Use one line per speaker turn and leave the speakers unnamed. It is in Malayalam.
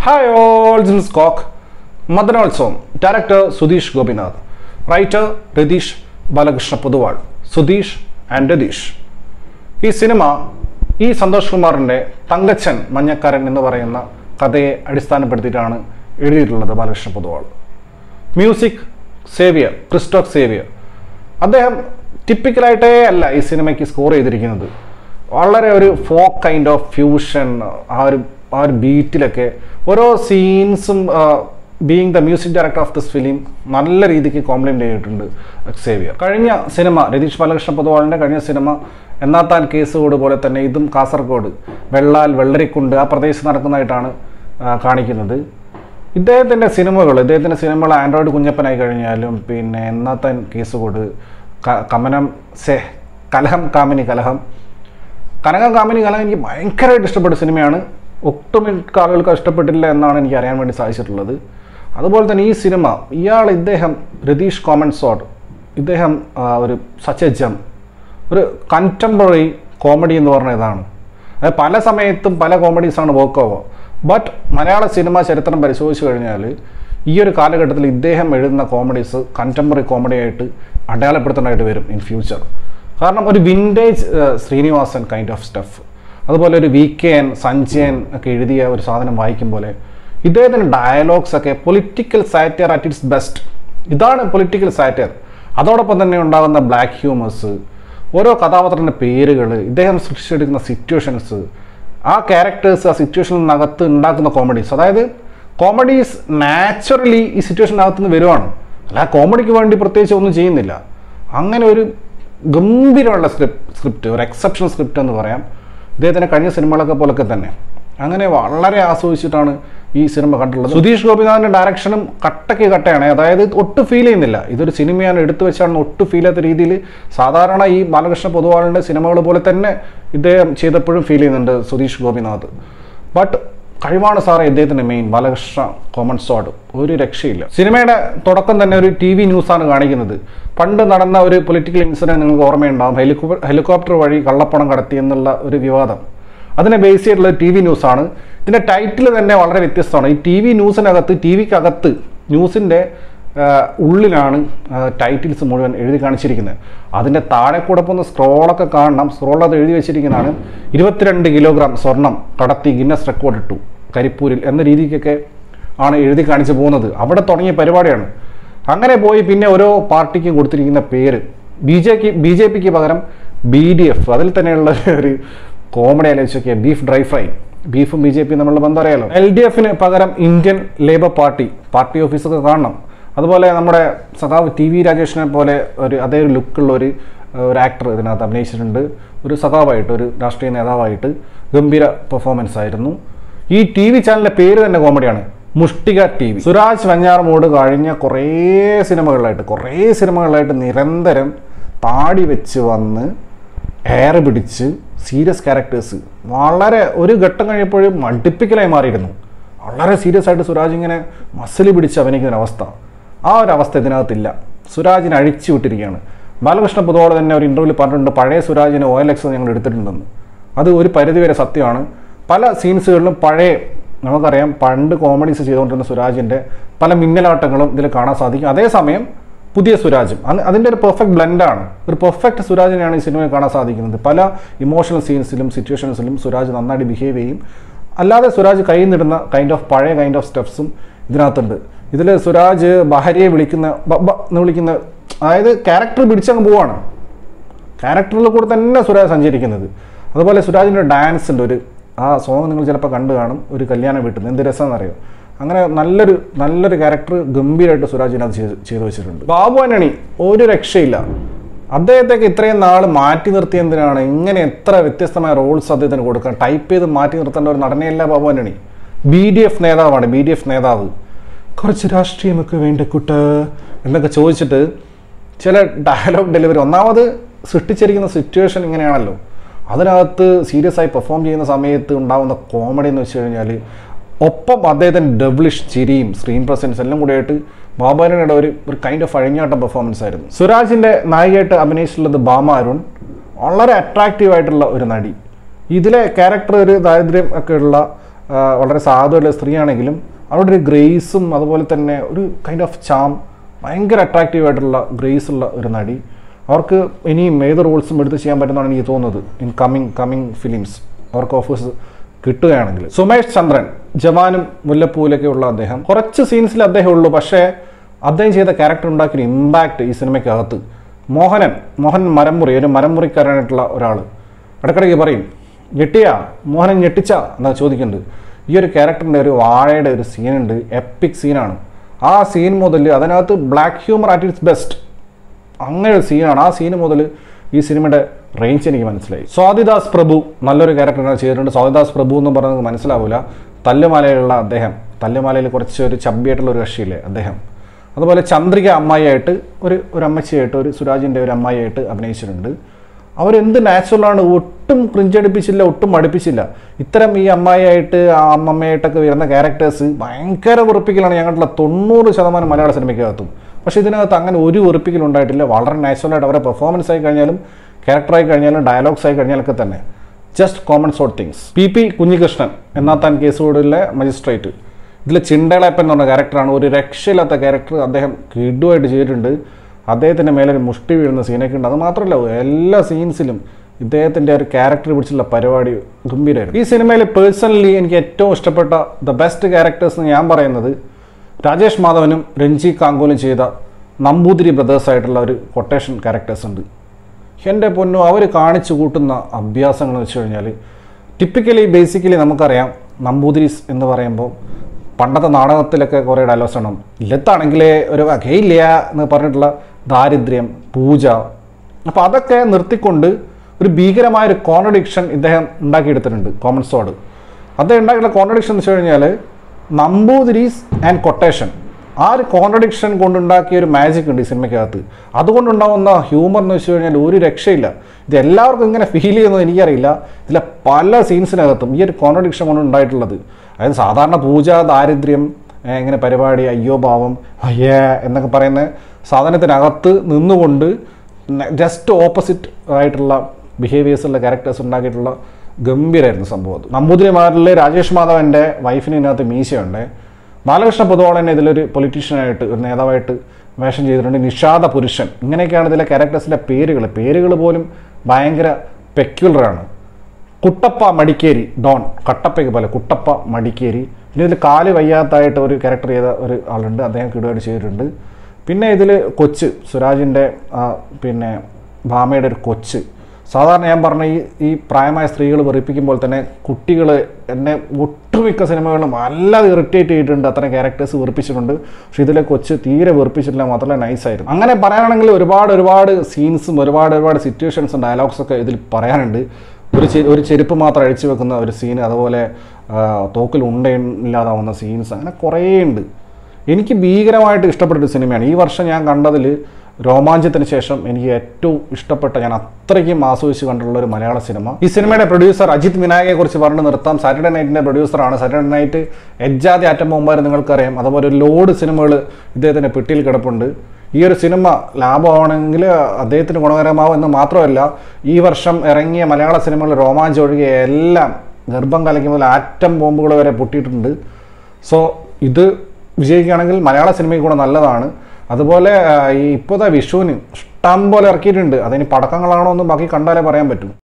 ഹായ് ഓൾ ദിസ് കോക്ക് Madanolsavam director Sudheesh Gopinath writer Ratheesh Balakrishna Poduval Sudheesh and Ratheesh ഈ സിനിമ ഈ സന്തോഷ് കുമാറിൻ്റെ തങ്കച്ചൻ മഞ്ഞക്കാരൻ എന്ന് പറയുന്ന കഥയെ അടിസ്ഥാനപ്പെടുത്തിയിട്ടാണ് എഴുതിയിട്ടുള്ളത് ബാലകൃഷ്ണ പൊതുവാൾ മ്യൂസിക് സേവിയർ ക്രിസ്റ്റോഫ് സേവിയർ അദ്ദേഹം ടിപ്പിക്കലായിട്ടേ അല്ല ഈ സിനിമയ്ക്ക് സ്കോർ ചെയ്തിരിക്കുന്നത് വളരെ ഒരു ഫോക്ക് കൈൻഡ് ഓഫ് ഫ്യൂഷൻ ആ ഒരു ആ ഒരു ബീറ്റിലൊക്കെ ഓരോ സീൻസും being the music director of this film നല്ല രീതിക്ക് കോംപ്ലിമെൻ്റ് ചെയ്തിട്ടുണ്ട് സേവിയർ കഴിഞ്ഞ സിനിമ രതീഷ് ബാലകൃഷ്ണ പൊതുവാളിൻ്റെ കഴിഞ്ഞ സിനിമ എന്നാത്താൻ കേസുകോട് പോലെ തന്നെ ഇതും കാസർഗോഡ് വെള്ളാൽ വെള്ളരിക്കുണ്ട് ആ പ്രദേശത്ത് നടക്കുന്നതായിട്ടാണ് ആ, കാണിക്കുന്നത് ഇദ്ദേഹത്തിൻ്റെ സിനിമകൾ ഇദ്ദേഹത്തിൻ്റെ സിനിമകൾ ആൻഡ്രോയിഡ് കുഞ്ഞപ്പനായി കഴിഞ്ഞാലും പിന്നെ എന്നാത്തൻ കേസുകോട് ക- കമനം സെ കലഹം കാമിനി കലഹം കനകം കാമിനി കലഹം എനിക്ക് ഭയങ്കരമായിട്ട് ഇഷ്ടപ്പെട്ട സിനിമയാണ് ഒട്ടുമിക്ക ആളുകൾക്ക് ഇഷ്ടപ്പെട്ടില്ല എന്നാണ് എനിക്ക് അറിയാൻ വേണ്ടി സാധിച്ചിട്ടുള്ളത് അതുപോലെ തന്നെ ഈ സിനിമ ഇയാൾ ഇദ്ദേഹം രതീഷ് കോമൺ സോട്ട് ഇദ്ദേഹം ആ, ഒരു സച്ച് എ ജം ഒരു കണ്ടംപററി കോമഡി എന്ന് പറഞ്ഞ ഇതാണ് അത് പല സമയത്തും പല കോമഡീസാണ് work over but Malayala cinema ചരിത്രം പരിശോധിച്ച് കഴിഞ്ഞാൽ ഈ ഒരു കാലഘട്ടത്തിൽ ഇദ്ദേഹം എഴുതുന്ന കോമഡീസ് കണ്ടംപററി കോമഡി ആയിട്ട് അടയാളപ്പെടുത്തേണ്ടതായിട്ട് വരും ഇൻ ഫ്യൂച്ചർ കാരണം ഒരു vintage Sreenivasan kind of stuff അതുപോലെ ഒരു വി കെ എൻ സഞ്ജയൻ ഒക്കെ എഴുതിയ ഒരു സാധനം വായിക്കും പോലെ ഇദ്ദേഹത്തിൻ്റെ ഡയലോഗ്സ് ഒക്കെ political satire at its best ഇതാണ് പൊളിറ്റിക്കൽ സാറ്റയർ അതോടൊപ്പം തന്നെ ഉണ്ടാകുന്ന ബ്ലാക്ക് ഹ്യൂമേഴ്സ് ഓരോ കഥാപാത്രത്തിൻ്റെ പേരുകൾ ഇദ്ദേഹം സൃഷ്ടിച്ചെടുക്കുന്ന സിറ്റുവേഷൻസ് ആ ക്യാരക്ടേഴ്സ് ആ സിറ്റുവേഷനിനകത്ത് ഉണ്ടാക്കുന്ന കോമഡീസ് അതായത് കോമഡീസ് നാച്ചുറലി ഈ സിറ്റുവേഷനകത്ത് നിന്ന് വരുവാണ് അല്ല കോമഡിക്ക് വേണ്ടി പ്രത്യേകിച്ച് ഒന്നും ചെയ്യുന്നില്ല അങ്ങനെ ഒരു ഗംഭീരമുള്ള സ്ക്രിപ്റ്റ് സ്ക്രിപ്റ്റ് ഒരു എക്സെപ്ഷണൽ സ്ക്രിപ്റ്റ് എന്ന് പറയാം ഇദ്ദേഹത്തിൻ്റെ കഴിഞ്ഞ സിനിമകളൊക്കെ പോലൊക്കെ തന്നെ അങ്ങനെ വളരെ ആസ്വദിച്ചിട്ടാണ് ഈ സിനിമ കണ്ടിട്ടുള്ളത് സുധീഷ് ഗോപിനാഥിൻ്റെ ഡയറക്ഷനും കട്ടയ്ക്ക് കട്ടയാണ് അതായത് ഒട്ടും ഫീൽ ചെയ്യുന്നില്ല ഇതൊരു സിനിമയാണ് എടുത്തു വെച്ചാണ് ഒട്ടും ഫീൽ ചെയ്യാത്ത രീതിയിൽ സാധാരണ ഈ ബാലകൃഷ്ണ പൊതുവാളിൻ്റെ സിനിമകൾ പോലെ തന്നെ ഇദ്ദേഹം ചെയ്തപ്പോഴും ഫീൽ ചെയ്യുന്നുണ്ട് സുധീഷ് ഗോപിനാഥ് ബട്ട് കഴിവാണ് സാറേ ഇദ്ദേഹത്തിൻ്റെ മെയിൻ ബാലകൃഷ്ണ കോമൺ സോഡ് ഒരു രക്ഷയില്ല സിനിമയുടെ തുടക്കം തന്നെ ഒരു ടി വി ന്യൂസാണ് കാണിക്കുന്നത് പണ്ട് നടന്ന ഒരു പൊളിറ്റിക്കൽ ഇൻസിഡൻറ്റ് നിങ്ങൾക്ക് ഓർമ്മയുണ്ടാകും ഹെലികോപ്റ്റർ ഹെലികോപ്റ്റർ വഴി കള്ളപ്പണം കടത്തി എന്നുള്ള ഒരു വിവാദം അതിനെ ബേസ് ചെയ്തിട്ടുള്ള ടി വി ന്യൂസാണ് ഇതിൻ്റെ ടൈറ്റിൽ തന്നെ വളരെ വ്യത്യസ്തമാണ് ഈ ടി വി ന്യൂസിനകത്ത് ടി വിക്കകത്ത് ന്യൂസിൻ്റെ ഉള്ളിലാണ് ടൈറ്റിൽസ് മുഴുവൻ എഴുതി കാണിച്ചിരിക്കുന്നത് അതിൻ്റെ താഴെ കൂടെ പോകുന്ന സ്ക്രോളൊക്കെ കാണണം സ്ക്രോൾ അത് എഴുതി വെച്ചിരിക്കുന്നതാണ് ഇരുപത്തിരണ്ട് കിലോഗ്രാം സ്വർണം കടത്തി ഗിന്നസ് റെക്കോർഡ് ഇട്ടു കരിപ്പൂരിൽ എന്ന രീതിക്കൊക്കെ ആണ് എഴുതി കാണിച്ചു പോകുന്നത് അവിടെ തുടങ്ങിയ പരിപാടിയാണ് അങ്ങനെ പോയി പിന്നെ ഓരോ പാർട്ടിക്കും കൊടുത്തിരിക്കുന്ന പേര് ബി ജെക്ക് ബി ജെ പിക്ക് പകരം ബി ഡി എഫ് അതിൽ തന്നെയുള്ള ഒരു കോമഡി ആലോചിച്ചൊക്കെ ബീഫ് ഡ്രൈ ഫ്രൈ ബീഫും ബി ജെ പിയും തമ്മിലുള്ള ബന്ധം അറിയാലോ എൽ ഡി എഫിന് പകരം ഇന്ത്യൻ ലേബർ പാർട്ടി പാർട്ടി ഓഫീസൊക്കെ കാണണം അതുപോലെ നമ്മുടെ സഖാവ് ടി വി രാജേഷിനെ പോലെ ഒരു അതേ ഒരു ലുക്കുള്ള ഒരു ഒരു ആക്ടർ ഇതിനകത്ത് അഭിനയിച്ചിട്ടുണ്ട് ഒരു സഖാവായിട്ട് ഒരു രാഷ്ട്രീയ നേതാവായിട്ട് ഗംഭീര പെർഫോമൻസ് ആയിരുന്നു ഈ ടി വി ചാനലിൻ്റെ പേര് തന്നെ കോമഡിയാണ് മുഷ്ടിക ടി വി സുരാജ് വഞ്ഞാറമൂട് കഴിഞ്ഞ കുറേ സിനിമകളിലായിട്ട് കുറേ സിനിമകളിലായിട്ട് നിരന്തരം താടി വെച്ച് വന്ന് എയർ പിടിച്ച് സീരിയസ് ക്യാരക്ടേഴ്സ് വളരെ ഒരു ഘട്ടം കഴിഞ്ഞപ്പോഴും മടുപ്പിക്കലായി മാറിയിരുന്നു വളരെ സീരിയസ് ആയിട്ട് സുരാജ് ഇങ്ങനെ മസിൽ പിടിച്ച് അഭിനയിക്കുന്ന അവസ്ഥ ആ ഒരു അവസ്ഥ ഇതിനകത്തില്ല സുരാജിനെ അഴിച്ചു വിട്ടിരിക്കുകയാണ് ബാലകൃഷ്ണ പൊതുവോടെ തന്നെ ഒരു ഇൻ്റർവ്യൂവിൽ പറഞ്ഞിട്ടുണ്ട് പഴയ സുരാജിനെ ഒ എൽ എക്സ് ഞങ്ങൾ എടുത്തിട്ടുണ്ടെന്ന് അത് ഒരു പരിധിവരെ സത്യമാണ് പല സീൻസുകളിലും പഴയ നമുക്കറിയാം പണ്ട് കോമഡീസ് ചെയ്തുകൊണ്ടിരുന്ന സുരാജിൻ്റെ പല മിന്നലാട്ടങ്ങളും ഇതിൽ കാണാൻ സാധിക്കും അതേസമയം പുതിയ സുരാജും അന്ന് അതിൻ്റെ ഒരു പെർഫെക്റ്റ് ബ്ലെൻഡാണ് ഒരു പെർഫെക്റ്റ് സുരാജിനെയാണ് ഈ സിനിമയിൽ കാണാൻ സാധിക്കുന്നത് പല ഇമോഷണൽ സീൻസിലും സിറ്റുവേഷൻസിലും സുരാജ് നന്നായിട്ട് ബിഹേവ് ചെയ്യും അല്ലാതെ സുരാജ് കയ്യിൽ നിന്നിടുന്ന കൈൻഡ് ഓഫ് പഴയ കൈൻഡ് ഓഫ് സ്റ്റെപ്സും ഇതിനകത്തുണ്ട് ഇതിൽ സുരാജ് ഭാര്യയെ വിളിക്കുന്ന ബ- ബ എന്ന് വിളിക്കുന്ന അതായത് ക്യാരക്ടർ പിടിച്ചങ്ങ് പോവാണ് ക്യാരക്ടറിൽ കൂടെ തന്നെ സുരാജ് സഞ്ചരിക്കുന്നത് അതുപോലെ സുരാജിൻ്റെ ഡാൻസ് ഉണ്ട് ഒരു ആ സോങ് നിങ്ങൾ ചിലപ്പോൾ കണ്ടു കാണും ഒരു കല്യാണ വീട്ടിൽ നിന്ന് എന്ത് രസമെന്നറിയോ അങ്ങനെ നല്ലൊരു നല്ലൊരു ക്യാരക്ടർ ഗംഭീരമായിട്ട് സുരാജിനകത്ത് ചെയ്ത് ചെയ്തു വെച്ചിട്ടുണ്ട് ബാബു ആന്റണി ഒരു രക്ഷയില്ല അദ്ദേഹത്തേക്ക് ഇത്രയും നാൾ മാറ്റി നിർത്തിയെന്തിനാണ് ഇങ്ങനെ എത്ര വ്യത്യസ്തമായ റോൾസ് അദ്ദേഹത്തിന് കൊടുക്കാൻ ടൈപ്പ് ചെയ്ത് മാറ്റി നിർത്തേണ്ട ഒരു നടനെയല്ല Babu Antony B D F നേതാവാണ് ബി ഡി എഫ് നേതാവ് കുറച്ച് രാഷ്ട്രീയമൊക്കെ വേണ്ട കുട്ട എന്നൊക്കെ ചോദിച്ചിട്ട് ചില ഡയലോഗ് ഡെലിവറി ഒന്നാമത് സൃഷ്ടിച്ചിരിക്കുന്ന സിറ്റുവേഷൻ ഇങ്ങനെയാണല്ലോ അതിനകത്ത് സീരിയസ് ആയി പെർഫോം ചെയ്യുന്ന സമയത്ത് ഉണ്ടാകുന്ന കോമഡി എന്ന് വെച്ച് കഴിഞ്ഞാൽ ഒപ്പം അദ്ദേഹത്തിൻ്റെ ഡബിളിഷ് ചിരിയും സ്ക്രീൻ പ്രസൻസ് എല്ലാം കൂടിയായിട്ട് ബാബാനയുടെ ഒരു ഒരു കൈൻഡ് ഓഫ് അഴിഞ്ഞാട്ടം പെർഫോമൻസ് ആയിരുന്നു സുരാജിൻ്റെ നായികയായിട്ട് അഭിനയിച്ചിട്ടുള്ളത് ബാമ അരുൺ വളരെ അട്രാക്റ്റീവ് ആയിട്ടുള്ള ഒരു നടി ഇതിലെ ക്യാരക്ടർ ഒരു ദാരിദ്ര്യം ഒക്കെ ഉള്ള ആ, വളരെ സാധുവായിട്ടുള്ള സ്ത്രീയാണെങ്കിലും അവരുടെ ഒരു ഗ്രേസും അതുപോലെ തന്നെ ഒരു കൈൻഡ് ഓഫ് ചാം ഭയങ്കര അട്രാക്റ്റീവ് ആയിട്ടുള്ള ഗ്രേസ് ഉള്ള ഒരു നടി അവർക്ക് ഇനിയും ഏത് റോൾസും എടുത്ത് ചെയ്യാൻ പറ്റുന്നതാണ് എനിക്ക് തോന്നുന്നത് ഇൻ കമ്മിങ് കമ്മിങ് ഫിലിംസ് അവർക്ക് ഓഫേഴ്സ് കിട്ടുകയാണെങ്കിൽ സുമേഷ് ചന്ദ്രൻ ജവാനും മുല്ലപ്പൂവിലൊക്കെ ഉള്ള അദ്ദേഹം കുറച്ച് സീൻസിൽ അദ്ദേഹം ഉള്ളൂ പക്ഷേ അദ്ദേഹം ചെയ്ത ക്യാരക്ടർ ഉണ്ടാക്കിയ ഇമ്പാക്റ്റ് ഈ സിനിമയ്ക്കകത്ത് മോഹനൻ മോഹൻ മരമുറി ഒരു മരമുറിക്കാരനായിട്ടുള്ള ഒരാൾ ഇടയ്ക്കിടയ്ക്ക് പറയും ഞെട്ടിയാ മോഹനൻ ഞെട്ടിച്ച എന്നാ ചോദിക്കുന്നുണ്ട് ഈ ഒരു ക്യാരക്ടറിൻ്റെ ഒരു വാഴയുടെ ഒരു സീനുണ്ട് എപ്പിക് സീനാണ് ആ സീൻ മുതൽ അതിനകത്ത് black humour at its best അങ്ങനെ ഒരു സീനാണ് ആ സീന് മുതൽ ഈ സിനിമയുടെ റേഞ്ച് എനിക്ക് മനസ്സിലായി സ്വാതിദാസ് പ്രഭു നല്ലൊരു ക്യാരക്ടറാണ് ചെയ്തിട്ടുണ്ട് സ്വാതിദാസ് പ്രഭു എന്ന് പറയുന്നത് മനസ്സിലാവില്ല തല്ലുമാലയിലുള്ള അദ്ദേഹം തല്ലുമാലയിൽ കുറച്ച് ഒരു ചബ്ബിയായിട്ടുള്ള ഒരു കക്ഷിയില്ലേ അദ്ദേഹം അതുപോലെ ചന്ദ്രിക അമ്മായിയായിട്ട് ഒരു ഒരു അമ്മച്ചിയായിട്ട് ഒരു സുരാജിൻ്റെ ഒരു അമ്മായിയായിട്ട് അഭിനയിച്ചിട്ടുണ്ട് അവരെന്ത് നാച്ചുറലാണ് ഒട്ടും ക്രിഞ്ചടിപ്പിച്ചില്ല ഒട്ടും മടുപ്പിച്ചില്ല ഇത്തരം ഈ അമ്മായിയായിട്ട് ആ അമ്മമ്മയായിട്ടൊക്കെ വരുന്ന ക്യാരക്ടേഴ്സ് ഭയങ്കര വെറുപ്പിക്കലാണ് ഞങ്ങളുടെ തൊണ്ണൂറ് ശതമാനം മലയാള സിനിമയ്ക്കകത്തും പക്ഷേ ഇതിനകത്ത് അങ്ങനെ ഒരു വെറുപ്പിക്കൽ ഉണ്ടായിട്ടില്ല വളരെ നാച്ചുറലായിട്ട് അവരുടെ പെർഫോമൻസ് ആയി കഴിഞ്ഞാലും ക്യാരക്ടറായി കഴിഞ്ഞാലും ഡയലോഗ്സ് ആയി കഴിഞ്ഞാലൊക്കെ തന്നെ just common sort things P P Kunhikrishnan എന്നാത്താൻ കേസുകൂടിലെ മജിസ്ട്രേറ്റ് ഇതിൽ ചിണ്ടളപ്പൻ എന്ന് പറഞ്ഞ ക്യാരക്ടറാണ് ഒരു രക്ഷയില്ലാത്ത ക്യാരക്ടർ അദ്ദേഹം കിഡുമായിട്ട് ചെയ്തിട്ടുണ്ട് അദ്ദേഹത്തിൻ്റെ മേലെ ഒരു മുഷ്ടി വീഴുന്ന സീനൊക്കെ ഉണ്ട് അത് മാത്രമല്ല എല്ലാ സീൻസിലും ഇദ്ദേഹത്തിൻ്റെ ഒരു ക്യാരക്ടർ പിടിച്ചുള്ള പരിപാടി ഗംഭീരമായിരുന്നു ഈ സിനിമയിൽ പേഴ്സണലി എനിക്ക് ഏറ്റവും ഇഷ്ടപ്പെട്ട ദ ബെസ്റ്റ് ക്യാരക്ടേഴ്സ് എന്ന് ഞാൻ പറയുന്നത് രാജേഷ് മാധവനും രഞ്ജി കാങ്കോലും ചെയ്ത നമ്പൂതിരി ബ്രദേഴ്സ് ആയിട്ടുള്ള ഒരു കൊട്ടേഷൻ ക്യാരക്ടേഴ്സ് ഉണ്ട് എൻ്റെ പൊന്നു അവർ കാണിച്ചു കൂട്ടുന്ന അഭ്യാസങ്ങൾ എന്ന് വെച്ച് കഴിഞ്ഞാൽ ടിപ്പിക്കലി ബേസിക്കലി നമുക്കറിയാം നമ്പൂതിരീസ് എന്ന് പറയുമ്പോൾ പണ്ടത്തെ നാടകത്തിലൊക്കെ കുറേ ഡയലോഗ്സ് ആണ് ഇല്ലത്താണെങ്കിലേ ഒരു വകയില്ല എന്ന് പറഞ്ഞിട്ടുള്ള ദാരിദ്ര്യം പൂജ അപ്പോൾ അതൊക്കെ നിർത്തിക്കൊണ്ട് ഒരു ഭീകരമായ ഒരു കോൺട്രഡിക്ഷൻ ഇദ്ദേഹം ഉണ്ടാക്കിയെടുത്തിട്ടുണ്ട് കോമൺ സോഡ് അദ്ദേഹം ഉണ്ടാക്കിയിട്ടുള്ള കോൺട്രഡിക്ഷൻ എന്ന് വെച്ച് കഴിഞ്ഞാൽ നമ്പൂതിരീസ് ആൻഡ് കൊട്ടേഷൻ ആ ഒരു കോൺട്രഡിക്ഷൻ കൊണ്ടുണ്ടാക്കിയ ഒരു മാജിക് ഉണ്ട് ഈ സിനിമയ്ക്കകത്ത് അതുകൊണ്ടുണ്ടാവുന്ന ഹ്യൂമർ എന്ന് വെച്ച് കഴിഞ്ഞാൽ ഒരു രക്ഷയില്ല ഇത് എല്ലാവർക്കും ഇങ്ങനെ ഫീൽ ചെയ്യുന്നത് എനിക്കറിയില്ല ഇതിലെ പല സീൻസിനകത്തും ഈ ഒരു കോൺട്രഡിക്ഷൻ കൊണ്ട് ഉണ്ടായിട്ടുള്ളത് അതായത് സാധാരണ പൂജ ദാരിദ്ര്യം ഏ, ഇങ്ങനെ പരിപാടി അയ്യോ ഭാവം അയ്യേ എന്നൊക്കെ പറയുന്ന സാധനത്തിനകത്ത് നിന്നുകൊണ്ട് ജസ്റ്റ് ഓപ്പോസിറ്റ് ആയിട്ടുള്ള ബിഹേവിയേഴ്സുള്ള ക്യാരക്ടേഴ്സ് ഉണ്ടാക്കിയിട്ടുള്ള ഗംഭീരമായിരുന്നു സംഭവം അത് നമ്പൂതിരിമാരിലെ രാജേഷ് മാധവൻ്റെ വൈഫിന് ഇതിനകത്ത് മീശയുണ്ട് ബാലകൃഷ്ണ പൊതുവാളൻ ഇതിലൊരു പൊളിറ്റീഷ്യനായിട്ട് ഒരു നേതാവായിട്ട് വേഷം ചെയ്തിട്ടുണ്ട് നിഷാദ പുരുഷൻ ഇങ്ങനെയൊക്കെയാണ് ഇതിലെ ക്യാരക്ടേഴ്സിൻ്റെ പേരുകൾ പേരുകൾ പോലും ഭയങ്കര പെക്യുലറാണ് കുട്ടപ്പ മടിക്കേരി ഡോൺ കട്ടപ്പയ്ക്ക് പോലെ കുട്ടപ്പ മടിക്കേരി പിന്നെ ഇതിൽ കാല് വയ്യാത്തായിട്ട് ഒരു ക്യാരക്ടർ ചെയ്ത ഒരു ആളുണ്ട് അദ്ദേഹം കിടുവായിട്ട് ചെയ്തിട്ടുണ്ട് പിന്നെ ഇതിൽ കൊച്ച് സുരാജിൻ്റെ ആ, പിന്നെ ഭാമയുടെ ഒരു കൊച്ച് സാധാരണ ഞാൻ പറഞ്ഞ ഈ ഈ പ്രായമായ സ്ത്രീകൾ വെറുപ്പിക്കുമ്പോൾ തന്നെ കുട്ടികൾ എന്നെ ഒട്ടുമിക്ക സിനിമകളിലും വല്ലാതെ ഇറിറ്റേറ്റ് ചെയ്തിട്ടുണ്ട് അത്തരം ക്യാരക്ടേഴ്സ് വെറുപ്പിച്ചിട്ടുണ്ട് പക്ഷേ ഇതിലെ കൊച്ച് തീരെ വെറുപ്പിച്ചിട്ടില്ല മാത്രമല്ല നൈസായിരുന്നു അങ്ങനെ പറയാനാണെങ്കിൽ ഒരുപാട് ഒരുപാട് സീൻസും ഒരുപാട് ഒരുപാട് സിറ്റുവേഷൻസും ഡയലോഗ്സ് ഒക്കെ ഇതിൽ പറയാനുണ്ട് ഒരു ചെ ഒരു ചെരുപ്പ് മാത്രം അഴിച്ചു വെക്കുന്ന ഒരു സീൻ അതുപോലെ ആ, തോക്കിൽ ഉണ്ടയില്ലാതാവുന്ന സീൻസ് അങ്ങനെ കുറേ ഉണ്ട് എനിക്ക് ഭീകരമായിട്ട് ഇഷ്ടപ്പെട്ട ഒരു സിനിമയാണ് ഈ വർഷം ഞാൻ കണ്ടതിൽ രോമാഞ്ചത്തിന് ശേഷം എനിക്ക് ഏറ്റവും ഇഷ്ടപ്പെട്ട ഞാൻ അത്രയ്ക്കും ആസ്വദിച്ച് കണ്ടിട്ടുള്ള ഒരു മലയാള സിനിമ ഈ സിനിമയുടെ പ്രൊഡ്യൂസർ അജിത് വിനായകയെ കുറിച്ച് പറഞ്ഞു നിർത്താം സാറ്റർഡേ നൈറ്റിന്റെ പ്രൊഡ്യൂസറാണ് സാറ്റർഡേ നൈറ്റ് എജ്ജാതി ആറ്റം ബോംബാർ നിങ്ങൾക്കറിയാം അതുപോലെ ഒരു ലോഡ് സിനിമകൾ ഇദ്ദേഹത്തിന്റെ പെട്ടിയിൽ കിടപ്പുണ്ട് ഈ ഒരു സിനിമ ലാഭമാണെങ്കിൽ അദ്ദേഹത്തിന് ഗുണകരമാവും എന്ന് മാത്രമല്ല ഈ വർഷം ഇറങ്ങിയ മലയാള സിനിമകൾ രോമാഞ്ചം ഒഴികെ എല്ലാം ഗർഭം കലക്കി മുതൽ ആറ്റം ബോംബുകൾ വരെ പൊട്ടിയിട്ടുണ്ട് സോ ഇത് വിജയിക്കുകയാണെങ്കിൽ മലയാള സിനിമയ്ക്ക് കൂടെ നല്ലതാണ് അതുപോലെ ആ, ഈ ഇപ്പോഴത്തെ വിഷുവിന് ഇഷ്ടം പോലെ ഇറക്കിയിട്ടുണ്ട് അതിന് പടക്കങ്ങളാണോ എന്ന് ബാക്കി കണ്ടാലേ പറയാൻ പറ്റൂ